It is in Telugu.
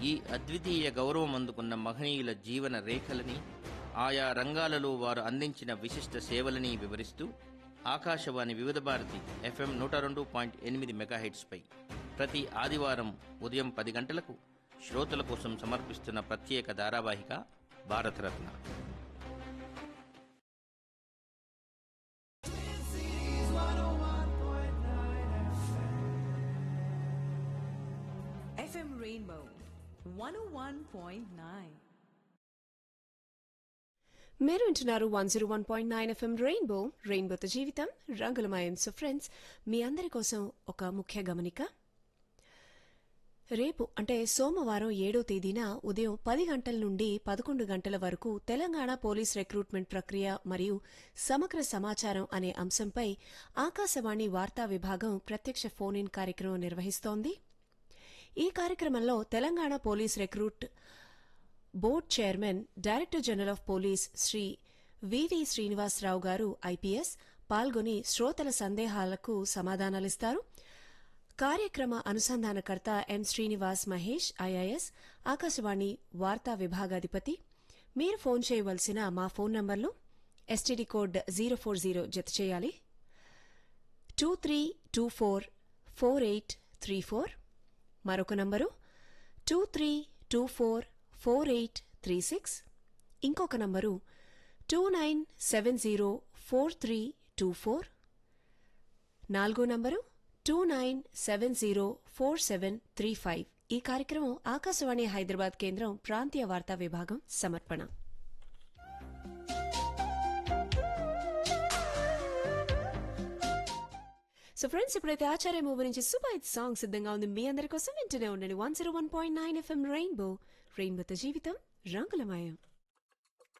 ఈ అద్వితీయ గౌరవం అందుకున్న మహనీయుల జీవన రేఖలని ఆయా రంగాలలో వారు అందించిన విశిష్ట సేవలని వివరిస్తూ ఆకాశవాణి వివిధ భారతి ఎఫ్ఎం నూట రెండు పాయింట్ ఎనిమిది మెగాహెట్స్పై ప్రతి ఆదివారం ఉదయం పది గంటలకు శ్రోతల కోసం సమర్పిస్తున్న ప్రత్యేక ధారావాహిక భారతరత్న FM Rainbow 101.9. మీరు వింటున్నారు one zero one point nine FM rainbow రెయిన్బోతో జీవితం రంగులమయం సో ఫ్రెండ్స్ మీ అందరి కోసం ఒక ముఖ్య గమనిక రేపు అంటే సోమవారం ఏడో తేదీన ఉదయం పది గంటల నుండి పదకొండు గంటల వరకు తెలంగాణ పోలీస్ రిక్రూట్మెంట్ ప్రక్రియ మరియు సమగ్ర సమాచారం అనే అంశంపై ఆకాశవాణి వార్తా విభాగం ప్రత్యక్ష ఫోన్ ఇన్ కార్యక్రమం నిర్వహిస్తోంది ఈ కార్యక్రమంలో Telangana police recruit board chairman director general of police Shri VV Srinivasarao గారు ఐపీఎస్ పాల్గొని శ్రోతల సందేహాలకు సమాధానాలిస్తారు కార్యక్రమ అనుసంధానకర్త ఎం శ్రీనివాస్ మహేష్ ఐఐఎస్ ఆకాశవాణి వార్తా విభాగాధిపతి మీరు ఫోన్ చేయవలసిన మా ఫోన్ నంబర్లు STD code zero four zero జత చేయాలి two three two four four eight three four మరొక నంబరు two three two four four eight three six ఇంకొక నంబరు two nine seven zero four three two four నాలుగో నంబరు two nine seven zero four seven three five ఈ కార్యక్రమం ఆకాశవాణి హైదరాబాద్ కేంద్రం ప్రాంతీయ వార్తా విభాగం సమర్పణ సో ఫ్రెండ్స్ ఇప్పుడైతే ఆచార్య మూవీ నుంచి సూపర్ హిట్ సాంగ్ సిద్ధంగా ఉంది మీ అందరి కోసం వింటూనే ఉండండి one zero one point nine FM rainbow రెయిన్బోతో జీవితం రంగులమయం